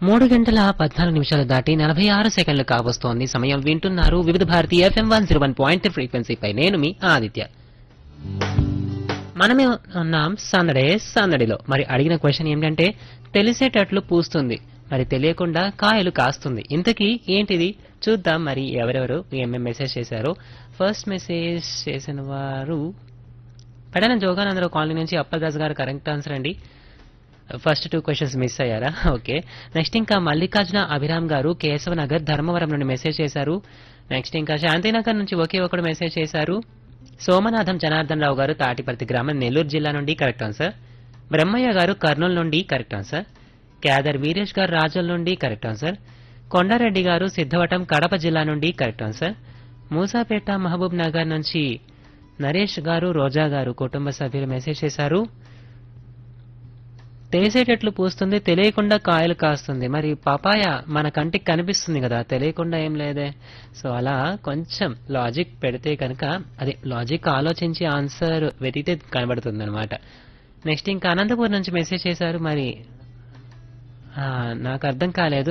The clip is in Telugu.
మూడు గంటల పద్నాలుగు నిమిషాలు దాటి నలభై ఆరు సెకండ్లు కావస్తోంది సమయం వింటున్నారు Vividh Bharati FM one zero one point ఫ్రీక్వెన్సీపై నేను మీ ఆదిత్య మనమే ఉన్నాం సందడే సందడిలో మరి అడిగిన క్వశ్చన్ ఏంటంటే తెలిసేటట్లు పూస్తుంది మరి తెలియకుండా కాయలు కాస్తుంది ఇంతకీ ఏంటిది చూద్దాం మరి ఎవరెవరు ఏమేం మెసేజ్ చేశారో ఫస్ట్ మెసేజ్ చేసిన వారు పెడన జోగానందరావు కాలనీ నుంచి అప్పలదాస్ గారు కరెక్ట్ ఆన్సర్ అండి ఫస్ట్ టూ క్వశ్చన్స్ మిస్ అయ్యారా ఓకే నెక్స్ట్ ఇంకా మల్లికార్జున అభిరామ్ గారు కేశవ నగర్ ధర్మవరం నుండి మెసేజ్ చేశారు నెక్స్ట్ ఇంకా శాంతినగర్ నుంచి ఒకే ఒకడు మెసేజ్ చేశారు సోమనాథం జనార్దన్ రావు గారు తాటిపర్తి గ్రామం నెల్లూరు జిల్లా నుండి కరెక్ట్ ఆన్సర్ బ్రహ్మయ్య గారు కర్నూలు నుండి కరెక్ట్ ఆన్సర్ క్యాదర్ వీరేష్ గారు రాజల్ నుండి కరెక్ట్ ఆన్సర్ కొండారెడ్డి గారు సిద్ధవటం కడప జిల్లా నుండి correct answer Musapeta Mahabubnagar నుంచి నరేష్ గారు రోజా గారు కుటుంబ సభ్యులు మెసేజ్ చేశారు తెలిసేటట్లు పూస్తుంది తెలియకుండా కాయలు కాస్తుంది మరి పపాయ మన కంటికి కనిపిస్తుంది కదా తెలియకుండా ఏం లేదే సో అలా కొంచెం లాజిక్ పెడితే కనుక అదే లాజిక్ ఆలోచించి ఆన్సర్ వెతికితే కనబడుతుంది అనమాట నెక్స్ట్ ఇంకా అనంతపూర్ నుంచి మెసేజ్ చేశారు మరి ఆ, నాకు అర్థం కాలేదు